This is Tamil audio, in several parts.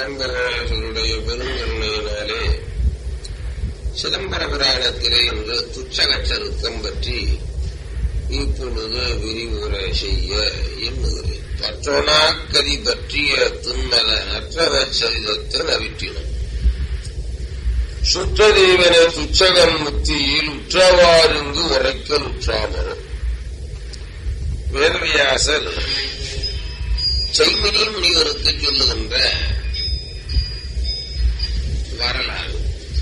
சிதம்பரனுடைய பெருங்கருணையினாலே சிதம்பர புராணத்திலே இன்று துச்சக சருத்தம் பற்றி இப்பொழுது விரிவுரை செய்ய எண்ணுகிறேன் பற்றோனாக்கதி பற்றிய துன்மல அற்றவ சரிதத்தை நவிற்றினம் சுற்றதேவன துச்சகம் முத்தியில் உற்றவாறுங்கு உரைக்கல் உற்றாமரும் வேதவியாசர் செய்மினி முனிவருக்கு சொல்லுகின்ற வரலாறு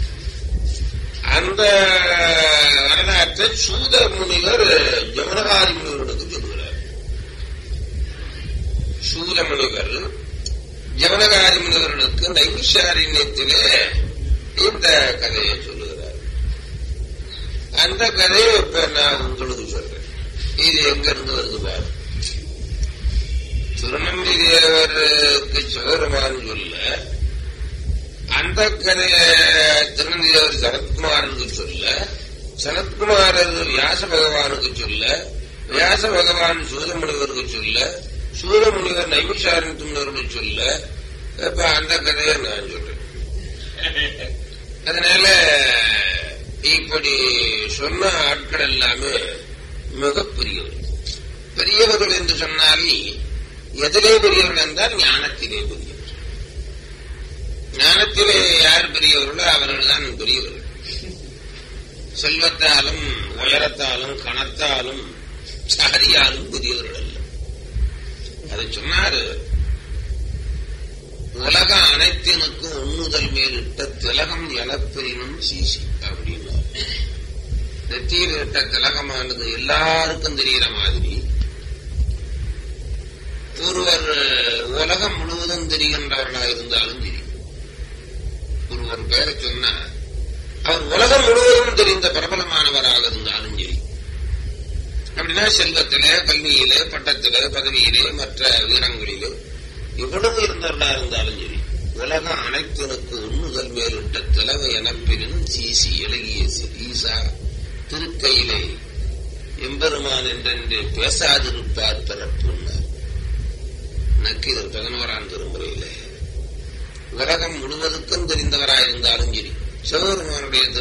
அந்த வரலாற்றை சூத முனிவர் ஜமனகாரி முனிவருக்கு சொல்லுகிறார் சூத முனிவர் ஜமனகாரி முனிவர்களுக்கு நைமிஷாரண்யத்திலே இந்த கதையை சொல்லுகிறார் அந்த கதையை இப்ப நான் உங்களுக்கு சொல்றேன் இது எங்க இருந்து வருது பாரு திருநம்பி தேவருக்கு சிவபெருமான் சொல்ல அந்த கதைய திருநம்பி தேவர் சரத்குமாரனுக்கு சொல்ல சரத்குமாரர் வியாச பகவானுக்கு சொல்ல வியாச பகவான் சூதமுனிவருக்கு சொல்ல சூதமுனிவர் நைமிஷாரண்யத்தினருக்கு சொல்ல இப்ப அந்த கதையை நான் சொல்றேன் அதனால இப்படி சொன்ன ஆட்கள் எல்லாமே மிக பெரியவர்கள் பெரியவர்கள் என்று சொன்னால் எதிலே பெரியவர்கள் என்றால் ஞானத்திலே பெரியவர்கள் ஞானத்திலே யார் பெரியவர்களோ அவர்கள் தான் பெரியவர்கள் செல்வத்தாலும் உயரத்தாலும் கணத்தாலும் சாரியாலும் பெரியவர்கள் அல்ல அதை சொன்னாரு உலகம் அனைத்தினுக்கும் உண்ணுதல் மேலிட்ட திலகம் எனப்பெரினும் சீசி அப்படின்னா நெத்தியில் இட்ட திலகமானது எல்லாருக்கும் தெரிகிற மாதிரி ஒருவர் உலகம் முழுவதும் தெரிகின்றவர்களாக இருந்தாலும் தெரியும் ஒருவர் பெயரை சொன்னா அவர் உலகம் முழுவதும் தெரிந்த பிரபலமானவராக இருந்தாலும் சரி அப்படின்னா செல்வத்திலே கல்வியிலே பட்டத்திலே பதவியிலே மற்ற வீரங்களிலே எவ்வளவு இருந்தவர்களா இருந்தாலும் சரி உலகம் அனைத்தினுக்கு உண்ணுதல் மேலிட்ட திலவை எனப்பெரும் சீசி இலகிய ஈசா திருக்கையிலே எம்பெருமான் என்றென்று பேசாதிருப்பார் பிறப்புன்னார் நக்கீரர் பதினோராம் திருமுறையிலே உலகம் முழுவதுக்கும் தெரிந்தவராயிருந்தாலும் சரி சிவபெருமானுடைய